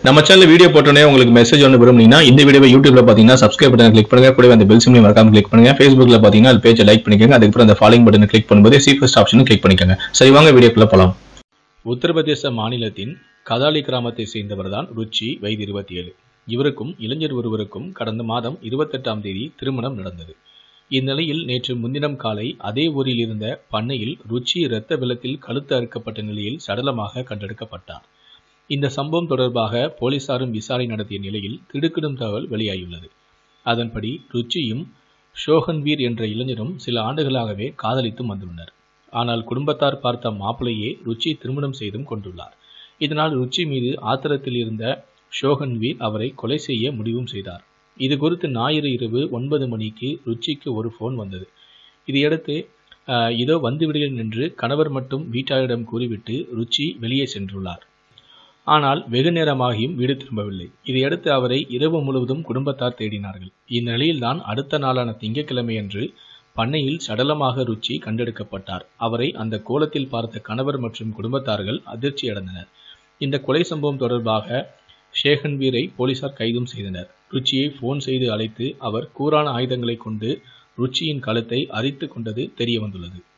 நம்ம channel video போட்டோன்னே உங்களுக்கு மெசேஜ் ஒன்று விரும்புனீங்கன்னா இந்த வீடியோவை யூடியூப்ல பார்த்தீங்கன்னா சப்ஸ்கிரைப் பட்டன் கிளிக் பண்ணுங்க கூடவே அந்த பெல் சிம்லையும் மறக்காம கிளிக் பண்ணுங்க ஃபேஸ்புக்ல பார்த்தீங்கன்னா அது பேஜை லைக் பண்ணிக்கோங்க அதுக்கப்புறம் அந்த ஃபாலோயிங் பட்டனை கிளிக் பண்ணும்போது சி ஃபர்ஸ்ட் ஆப்ஷனும் கிளிக் பண்ணிக்கோங்க சரி வாங்க வீடியோக்குள்ள போலாம் உத்தரப்பிரதேச மாநிலத்தின் கதாலி கிராமத்தை சேர்ந்தவர்தான் ருச்சி வயது இருபத்தி ஏழு இவருக்கும் இளைஞர் ஒருவருக்கும் கடந்த மாதம் இருபத்தெட்டாம் தேதி திருமணம் நடந்தது இந்நிலையில் நேற்று முன்தினம் காலை அதே ஊரில் இருந்த பண்ணையில் ருச்சி இரத்த வெள்ளத்தில் கழுத்து அறுக்கப்பட்ட நிலையில் சடலமாக கண்டெடுக்கப்பட்டார் இந்த சம்பவம் தொடர்பாக போலீசாரும் விசாரணை நடத்திய நிலையில் திடுக்கிடும் தகவல் வெளியாகியுள்ளது அதன்படி ருச்சியும் ஷோகன்வீர் என்ற இளைஞரும் சில ஆண்டுகளாகவே காதலித்து வந்துள்ளனர் ஆனால் குடும்பத்தார் பார்த்த மாப்பிளையே ருச்சி திருமணம் செய்தும் கொண்டுள்ளார் இதனால் ருச்சி மீது ஆத்திரத்தில் இருந்த ஷோகன்வீர் அவரை கொலை செய்ய முடிவும் செய்தார் இது குறித்து ஞாயிறு இரவு ஒன்பது மணிக்கு ருச்சிக்கு ஒரு ஃபோன் வந்தது இதையடுத்து ஆஹ், இதோ வந்துவிடுகிறேன் என்று கணவர் மட்டும் வீட்டாரிடம் கூறிவிட்டு ருச்சி வெளியே சென்றுள்ளார் ஆனால் வெகு நேரமாகியும் வீடு திரும்பவில்லை இதையடுத்து அவரை இரவு முழுவதும் குடும்பத்தார் தேடினார்கள் இந்நிலையில்தான் அடுத்த நாளான திங்கட்கிழமையன்று பண்ணையில் சடலமாக ருச்சி கண்டெடுக்கப்பட்டார் அவரை அந்த கோலத்தில் பார்த்த கணவர் மற்றும் குடும்பத்தார்கள் அதிர்ச்சி அடைந்தனர் இந்த கொலை சம்பவம் தொடர்பாக ஷேகன்வீரை போலீசார் கைதும் செய்தனர் ருச்சியை போன் செய்து அழைத்து அவர் கூரான ஆயுதங்களை கொண்டு ருச்சியின் கழுத்தை அரித்து கொண்டது தெரிய வந்துள்ளது